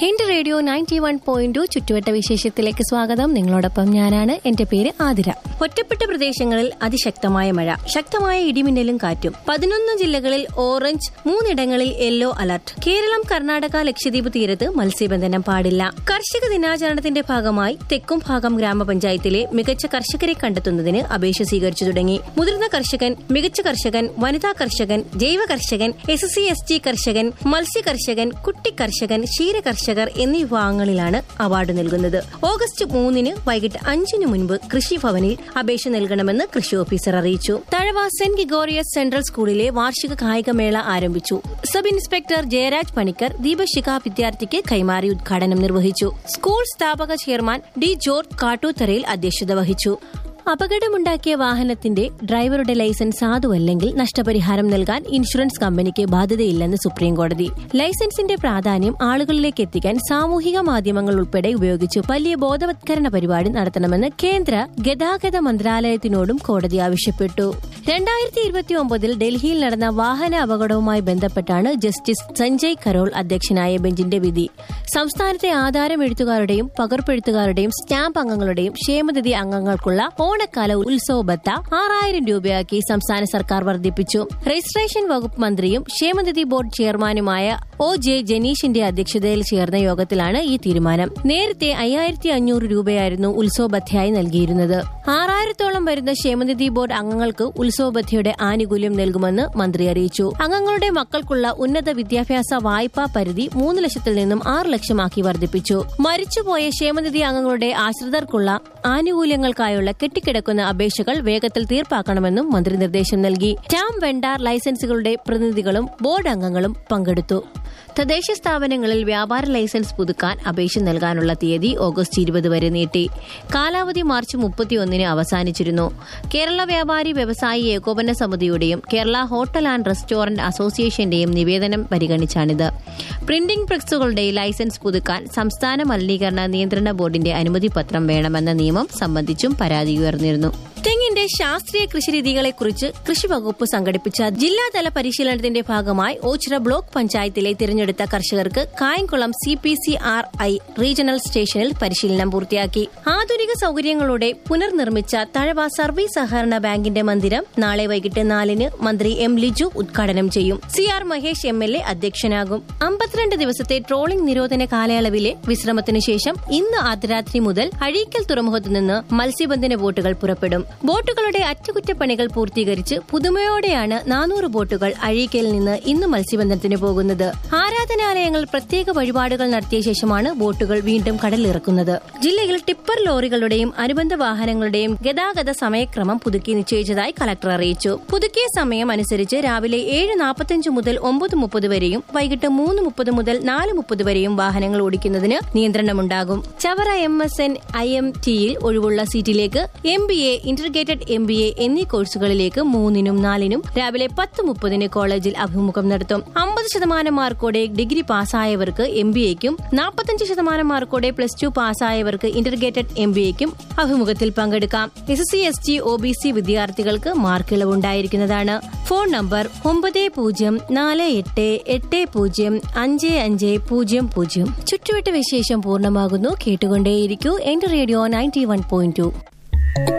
എന്റെ radio ninety one point two ചുറ്റുവട്ട വിശേഷത്തിലേക്ക് സ്വാഗതം നിങ്ങളോടൊപ്പം ഞാനാണ് എന്റെ പേര് ആതിര ഒറ്റപ്പെട്ട പ്രദേശങ്ങളിൽ അതിശക്തമായ മഴ ശക്തമായ ഇടിമിന്നലും കാറ്റും പതിനൊന്ന് ജില്ലകളിൽ ഓറഞ്ച് മൂന്നിടങ്ങളിൽ യെല്ലോ അലർട്ട് കേരളം കർണാടക ലക്ഷദ്വീപ് തീരത്ത് മത്സ്യബന്ധനം പാടില്ല കർഷക ദിനാചരണത്തിന്റെ ഭാഗമായി തെക്കും ഭാഗം ഗ്രാമപഞ്ചായത്തിലെ മികച്ച കർഷകരെ കണ്ടെത്തുന്നതിന് അപേക്ഷ സ്വീകരിച്ചു തുടങ്ങി മുതിർന്ന കർഷകൻ മികച്ച കർഷകൻ വനിതാ കർഷകൻ ജൈവ കർഷകൻ S S C S T കർഷകൻ മത്സ്യ കർഷകൻ കുട്ടി കർഷകൻ ക്ഷീര കർഷകർ എന്നീ വിഭാഗങ്ങളിലാണ് അവാർഡ് നൽകുന്നത് ഓഗസ്റ്റ് മൂന്നിന് വൈകിട്ട് അഞ്ചിന് മുൻപ് കൃഷിഭവനിൽ അപേക്ഷ നൽകണമെന്ന് കൃഷി ഓഫീസർ അറിയിച്ചു തഴവ സെന്റ് ഗിഗോറിയസ് സെൻട്രൽ സ്കൂളിലെ വാർഷിക കായികമേള ആരംഭിച്ചു സബ് ഇൻസ്പെക്ടർ ജയരാജ് പണിക്കർ ദീപശിഖ വിദ്യാർത്ഥിക്ക് കൈമാറി ഉദ്ഘാടനം നിർവഹിച്ചു സ്കൂൾ സ്ഥാപക ചെയർമാൻ ഡി ജോർജ് കാട്ടൂത്തറയിൽ അധ്യക്ഷത വഹിച്ചു അപകടമുണ്ടാക്കിയ വാഹനത്തിന്റെ ഡ്രൈവറുടെ ലൈസൻസ് സാധുവല്ലെങ്കിൽ നഷ്ടപരിഹാരം നൽകാൻ ഇൻഷുറൻസ് കമ്പനിക്ക് ബാധ്യതയില്ലെന്ന് സുപ്രീംകോടതി ലൈസൻസിന്റെ പ്രാധാന്യം ആളുകളിലേക്ക് എത്തിക്കാൻ സാമൂഹിക മാധ്യമങ്ങൾ ഉൾപ്പെടെ ഉപയോഗിച്ച് വലിയ ബോധവത്കരണ പരിപാടി നടത്തണമെന്ന് കേന്ദ്ര ഗതാഗത മന്ത്രാലയത്തിനോടും കോടതി ആവശ്യപ്പെട്ടു രണ്ടായിരത്തി ഇരുപത്തി ഒമ്പതിൽ ഡൽഹിയിൽ നടന്ന വാഹന അപകടവുമായി ബന്ധപ്പെട്ടാണ് ജസ്റ്റിസ് സഞ്ജയ് കരോൾ അധ്യക്ഷനായ ബെഞ്ചിന്റെ വിധി സംസ്ഥാനത്തെ ആധാരം എഴുത്തുകാരുടെയും പകർപ്പെഴുത്തുകാരുടെയും സ്റ്റാമ്പ് അംഗങ്ങളുടെയും ക്ഷേമനിധി അംഗങ്ങൾക്കുള്ള ഓണക്കാല ഉത്സവ ബത്ത ആറായിരം രൂപയാക്കി സംസ്ഥാന സർക്കാർ വർദ്ധിപ്പിച്ചു രജിസ്ട്രേഷൻ വകുപ്പ് മന്ത്രിയും ക്ഷേമനിധി ബോർഡ് ചെയർമാനുമായ ഒ ജെ ജനീഷിന്റെ അധ്യക്ഷതയിൽ ചേർന്ന യോഗത്തിലാണ് ഈ തീരുമാനം നേരത്തെ അയ്യായിരത്തി അഞ്ഞൂറ് രൂപയായിരുന്നു ഉത്സവ ബത്തയായി നൽകിയിരുന്നത് ആറായിരത്തോളം വരുന്ന ക്ഷേമനിധി ബോർഡ് അംഗങ്ങൾക്ക് ഉത്സവ ബത്തയുടെ ആനുകൂല്യം നൽകുമെന്ന് മന്ത്രി അറിയിച്ചു അംഗങ്ങളുടെ മക്കൾക്കുള്ള ഉന്നത വിദ്യാഭ്യാസ വായ്പാ പരിധി മൂന്ന് ലക്ഷത്തിൽ നിന്നും ആറ് ലക്ഷമാക്കി വർദ്ധിപ്പിച്ചു മരിച്ചുപോയ ക്ഷേമനിധി അംഗങ്ങളുടെ ആശ്രിതർക്കുള്ള ആനുകൂല്യങ്ങൾക്കായുള്ള കെട്ടിക്കിടക്കുന്ന അപേക്ഷകൾ വേഗത്തിൽ തീർപ്പാക്കണമെന്നും മന്ത്രി നിർദ്ദേശം നൽകി ടാം വെണ്ടാർ ലൈസൻസുകളുടെ പ്രതിനിധികളും ബോർഡ് അംഗങ്ങളും പങ്കെടുത്തു തദ്ദേശ സ്ഥാപനങ്ങളിൽ വ്യാപാര ലൈസൻസ് പുതുക്കാൻ അപേക്ഷ നൽകാനുള്ള തീയതി ഓഗസ്റ്റ് ഇരുപത് വരെ നീട്ടി കാലാവധി മാർച്ച് മുപ്പത്തിയൊന്നിന് അവസാനിച്ചിരുന്നു കേരള വ്യാപാരി വ്യവസായി ഏകോപന സമിതിയുടെയും കേരള ഹോട്ടൽ ആൻഡ് റെസ്റ്റോറന്റ് അസോസിയേഷന്റെയും നിവേദനം പരിഗണിച്ചാണിത് പ്രിന്റിംഗ് പ്രസ്സുകളുടെ ലൈസൻസ് പുതുക്കാൻ സംസ്ഥാന മലിനീകരണ നിയന്ത്രണ ബോർഡിന്റെ അനുമതി പത്രം വേണമെന്ന നിയമം സംബന്ധിച്ചും പരാതി ഉയർന്നിരുന്നു തെങ്ങിന്റെ ശാസ്ത്രീയ കൃഷിരീതികളെക്കുറിച്ച് കൃഷി വകുപ്പ് സംഘടിപ്പിച്ച ജില്ലാതല പരിശീലനത്തിന്റെ ഭാഗമായി ഓച്ചിറ ബ്ലോക്ക് പഞ്ചായത്തിലെ തിരഞ്ഞെടുത്ത കർഷകർക്ക് Kayamkulam C P C R I regional സ്റ്റേഷനിൽ പരിശീലനം പൂർത്തിയാക്കി ആധുനിക സൌകര്യങ്ങളോടെ പുനർനിർമ്മിച്ച തഴവ സർവീസ് സഹകരണ ബാങ്കിന്റെ മന്ദിരം നാളെ വൈകിട്ട് നാലിന് മന്ത്രി എം ലിജു ഉദ്ഘാടനം ചെയ്യും C R Mahesh M L A അധ്യക്ഷനാകും അമ്പത്തിരണ്ട് ദിവസത്തെ ട്രോളിംഗ് നിരോധന കാലയളവിലെ വിശ്രമത്തിനു ശേഷം ഇന്ന് അർദ്ധരാത്രി മുതൽ അഴീക്കൽ തുറമുഖത്തു നിന്ന് മത്സ്യബന്ധന ബോട്ടുകൾ പുറപ്പെടും ബോട്ടുകളുടെ അറ്റകുറ്റപ്പണികൾ പൂർത്തീകരിച്ച് പുതുമയോടെയാണ് നാനൂറ് ബോട്ടുകൾ അഴീക്കലിൽ നിന്ന് ഇന്ന് മത്സ്യബന്ധനത്തിന് പോകുന്നത് ആരാധനാലയങ്ങൾ പ്രത്യേക വഴിപാടുകൾ നടത്തിയ ശേഷമാണ് ബോട്ടുകൾ വീണ്ടും കടലിറക്കുന്നത് ജില്ലയിൽ ടിപ്പർ ലോറികളുടെയും അനുബന്ധ വാഹനങ്ങളുടെയും ഗതാഗത സമയക്രമം പുതുക്കി നിശ്ചയിച്ചതായി കളക്ടർ അറിയിച്ചു പുതുക്കിയ സമയം അനുസരിച്ച് രാവിലെ ഏഴ് നാൽപ്പത്തിയഞ്ച് മുതൽ ഒമ്പത് മുപ്പത് വരെയും വൈകിട്ട് മൂന്ന് മുപ്പത് മുതൽ നാല് മുപ്പത് വരെയും വാഹനങ്ങൾ ഓടിക്കുന്നതിന് നിയന്ത്രണമുണ്ടാകും Chavara M S N I M ടിയിൽ ഒഴിവുള്ള സീറ്റിലേക്ക് M B A integrated M B A എന്നീ കോഴ്സുകളിലേക്ക് മൂന്നിനും നാലിനും രാവിലെ പത്ത് മുപ്പതിന് കോളേജിൽ അഭിമുഖം നടത്തും അമ്പത് ശതമാനം മാർക്കോടെ ഡിഗ്രി പാസ്സായവർക്ക് എം ബി എക്കും നാൽപ്പത്തഞ്ച് ശതമാനം മാർക്കോടെ പ്ലസ് ടു പാസ്സായവർക്ക് ഇന്റർഗ്രേറ്റഡ് എം ബി എക്കും അഭിമുഖത്തിൽ പങ്കെടുക്കാം S C S T O B C വിദ്യാർത്ഥികൾക്ക് മാർക്കിളവുണ്ടായിരിക്കുന്നതാണ് ഫോൺ നമ്പർ ഒമ്പത് പൂജ്യം നാല് എട്ട് എട്ട് പൂജ്യം അഞ്ച് അഞ്ച് പൂജ്യം പൂജ്യം ചുറ്റുവട്ട വിശേഷം പൂർണ്ണമാകുന്നു കേട്ടുകൊണ്ടേയിരിക്കൂ എന്റെ radio ninety one point to